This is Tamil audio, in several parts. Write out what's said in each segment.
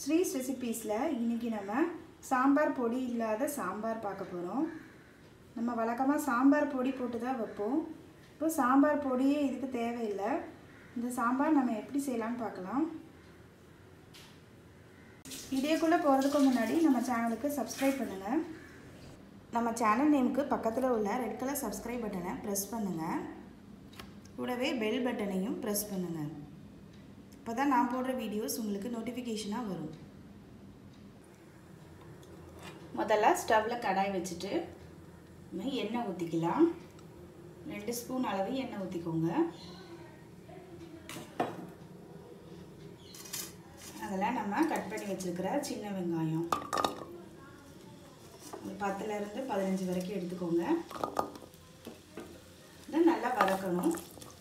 ஸ்ரீஸ் ரெசிபீஸில் இன்றைக்கி நம்ம சாம்பார் பொடி இல்லாத சாம்பார் பார்க்க போகிறோம் நம்ம வழக்கமாக சாம்பார் பொடி போட்டு தான் வைப்போம் இப்போ சாம்பார் பொடியே இதுக்கு தேவையில்லை இந்த சாம்பார் நம்ம எப்படி செய்யலாம்னு பார்க்கலாம் இதேக்குள்ளே போகிறதுக்கு முன்னாடி நம்ம சேனலுக்கு சப்ஸ்கிரைப் பண்ணுங்கள் நம்ம சேனல் நேமுக்கு பக்கத்தில் உள்ள ரெட் கலர் சப்ஸ்கிரைப் பட்டனை ப்ரெஸ் பண்ணுங்கள் கூடவே பெல் பட்டனையும் ப்ரெஸ் பண்ணுங்கள் அப்போ தான் நான் போடுற வீடியோஸ் உங்களுக்கு நோட்டிஃபிகேஷனாக வரும் முதல்ல ஸ்டவ்வில் கடாய் வச்சுட்டு நம்ம எண்ணெய் ஊற்றிக்கலாம் ரெண்டு ஸ்பூன் அளவு எண்ணெய் ஊற்றிக்கோங்க அதில் நம்ம கட் பண்ணி வச்சுருக்கிற சின்ன வெங்காயம் ஒரு பத்துலேருந்து பதினஞ்சு வரைக்கும் எடுத்துக்கோங்க இதை நல்லா வதக்கணும்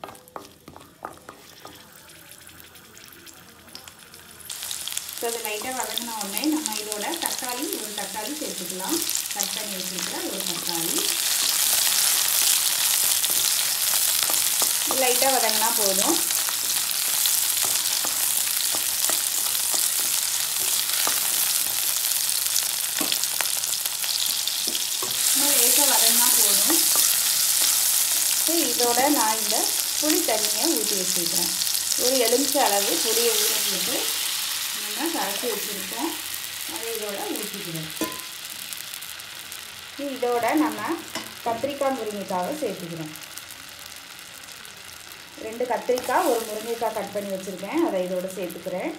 ஸோ அது லைட்டாக வதங்கின உடனே நம்ம இதோட தக்காளி ஒரு தக்காளி சேர்த்துக்கலாம் கட் பண்ணி வச்சுருக்கிற ஒரு தக்காளி லைட்டாக வதங்கினா போதும் இன்னும் லேசாக வதங்கினா போதும் ஸோ இதோட நான் இந்த புளி தண்ணியை ஊற்றி வச்சுருக்கேன் ஒரு எலுமிச்சை அளவு புளியை ஊற்றி போட்டு நம்ம கரைச்சி வச்சுருக்கோம் அதை இதோட ஊற்றிக்கிறோம் இதோட நம்ம கத்திரிக்காய் முருங்கைக்காவை சேர்த்துக்கிறோம் ரெண்டு கத்திரிக்காய் ஒரு முருங்கைக்காய் கட் பண்ணி வச்சுருக்கேன் அதை இதோட சேர்த்துக்கிறேன்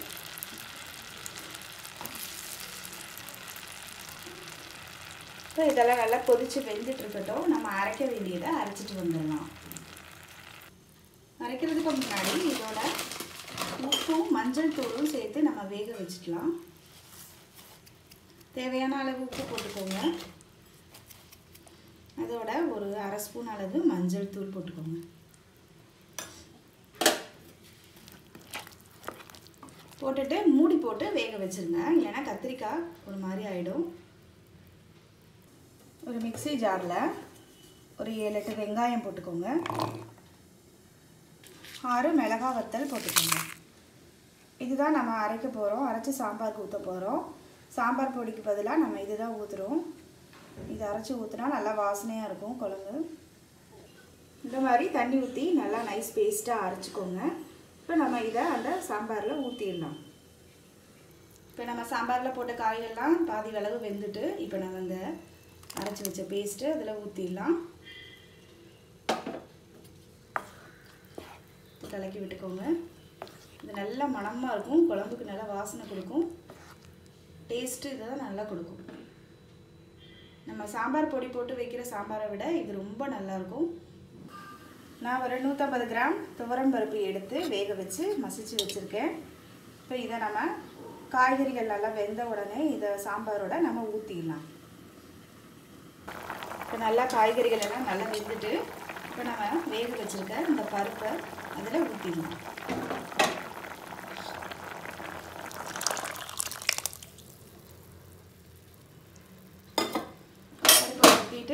இப்போ இதெல்லாம் நல்லா கொதித்து வெந்துட்டு இருக்கட்டும் நம்ம அரைக்க வேண்டியதை அரைச்சிட்டு வந்துடலாம் அரைக்கிறதுக்கு முன்னாடி இதோட உப்பும் மஞ்சள் தூளும் சேர்த்து நம்ம வேக வச்சுக்கலாம் தேவையான அளவு உப்பு போட்டுக்கோங்க அதோட ஒரு அரை ஸ்பூன் அளவு மஞ்சள் தூள் போட்டுக்கோங்க போட்டுட்டு மூடி போட்டு வேக வச்சுருங்க இல்லைன்னா கத்திரிக்காய் ஒரு மாதிரி ஆகிடும் ஒரு மிக்சி ஜாரில் ஒரு ஏழு எட்டு வெங்காயம் போட்டுக்கோங்க ஆறு மிளகா வத்தல் போட்டுக்கோங்க இதுதான் நம்ம அரைக்க போகிறோம் அரைச்சி சாம்பாருக்கு ஊற்ற போகிறோம் சாம்பார் பொடிக்கு பதிலாக நம்ம இது தான் ஊற்றுறோம் இது அரைச்சி ஊற்றினா நல்லா வாசனையாக இருக்கும் குழம்பு இந்த மாதிரி தண்ணி ஊற்றி நல்லா நைஸ் பேஸ்ட்டாக அரைச்சிக்கோங்க இப்போ நம்ம இதை அந்த சாம்பாரில் ஊற்றிடலாம் இப்போ நம்ம சாம்பாரில் போட்ட காய்கள்லாம் பாதி அளவு வெந்துட்டு இப்போ நம்ம இந்த அரைச்சி வச்ச பேஸ்ட்டு அதில் ஊற்றிடலாம் கலக்கி விட்டுக்கோங்க இது நல்ல மணமாக இருக்கும் குழம்புக்கு நல்லா வாசனை கொடுக்கும் டேஸ்ட்டு இதை தான் நல்லா கொடுக்கும் நம்ம சாம்பார் பொடி போட்டு வைக்கிற சாம்பாரை விட இது ரொம்ப நல்லாயிருக்கும் நான் ஒரு நூற்றம்பது கிராம் துவரம் பருப்பு எடுத்து வேக வச்சு மசிச்சு வச்சுருக்கேன் இப்போ இதை நம்ம காய்கறிகள் நல்லா வெந்த உடனே இதை சாம்பாரோட நம்ம ஊற்றிடலாம் இப்போ நல்லா காய்கறிகள் எல்லாம் நல்லா வெந்துட்டு இப்போ நம்ம வேக வச்சுருக்க இந்த பருப்பை அதில் ஊற்றிடலாம் பருப்பை ஊற்றிட்டு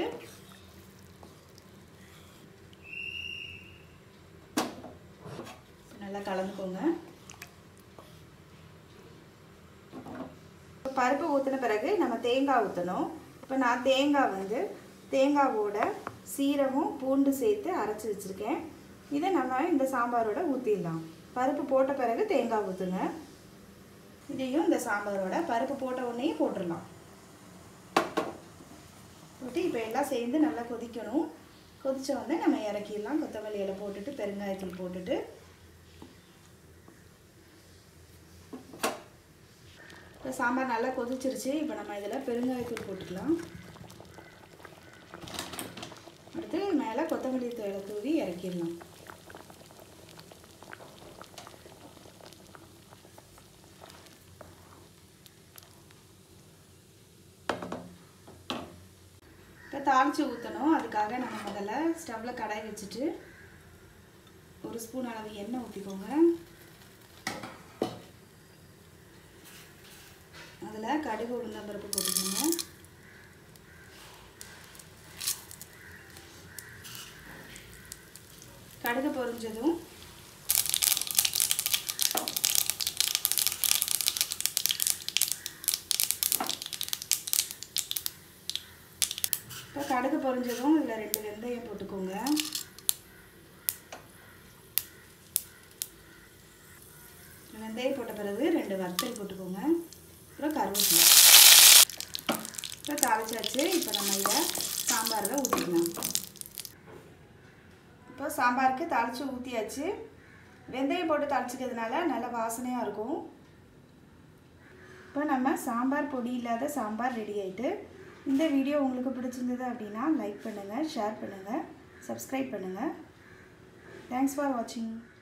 நல்லா கலந்துக்கோங்க பருப்பு ஊற்றின பிறகு நம்ம தேங்காய் ஊற்றணும் இப்போ நான் தேங்காய் வந்து தேங்காவோட சீரகம் பூண்டு சேர்த்து அரைச்சி வச்சுருக்கேன் இதை நம்ம இந்த சாம்பாரோட ஊற்றிடலாம் பருப்பு போட்ட பிறகு தேங்காய் ஊற்றுங்க இதையும் இந்த சாம்பாரோட பருப்பு போட்ட உடனே போட்டுடலாம் போட்டு இப்போ எல்லாம் சேர்ந்து நல்லா கொதிக்கணும் கொதித்த உடனே நம்ம இறக்கிடலாம் கொத்தமல்லி இலை போட்டுட்டு பெருங்காயத்தூள் போட்டுட்டு இப்போ சாம்பார் நல்லா கொதிச்சிருச்சு இப்போ நம்ம இதில் பெருங்காயத்தூள் போட்டுக்கலாம் அடுத்து மேலே கொத்தமல்லி தழை தூவி இறக்கிடலாம் இப்போ தாளித்து ஊற்றணும் அதுக்காக நம்ம முதல்ல ஸ்டவ்வில் கடாய் வச்சுட்டு ஒரு ஸ்பூன் அளவு எண்ணெய் ஊற்றிக்கோங்க அதில் கடுகு உளுந்தம்பருப்பு போட்டுக்கோங்க கடுகு பொரிஞ்சதும் இப்போ கடுகு பொரிஞ்சதும் இதில் ரெண்டு வெந்தயம் போட்டுக்கோங்க வெந்தயம் போட்ட பிறகு ரெண்டு வத்தல் போட்டுக்கோங்க அப்புறம் கருவேப்பிலை இப்போ தாளிச்சாச்சு இப்போ நம்ம இதை சாம்பாரில் ஊற்றிக்கலாம் இப்போ சாம்பாருக்கு தாளித்து ஊற்றியாச்சு வெந்தயம் போட்டு தாளிச்சிக்கிறதுனால நல்ல வாசனையாக இருக்கும் இப்போ நம்ம சாம்பார் பொடி இல்லாத சாம்பார் ரெடி ஆகிட்டு இந்த வீடியோ உங்களுக்கு பிடிச்சிருந்தது அப்படின்னா லைக் பண்ணுங்கள் ஷேர் பண்ணுங்கள் சப்ஸ்கிரைப் பண்ணுங்கள் தேங்க்ஸ் ஃபார் வாட்சிங்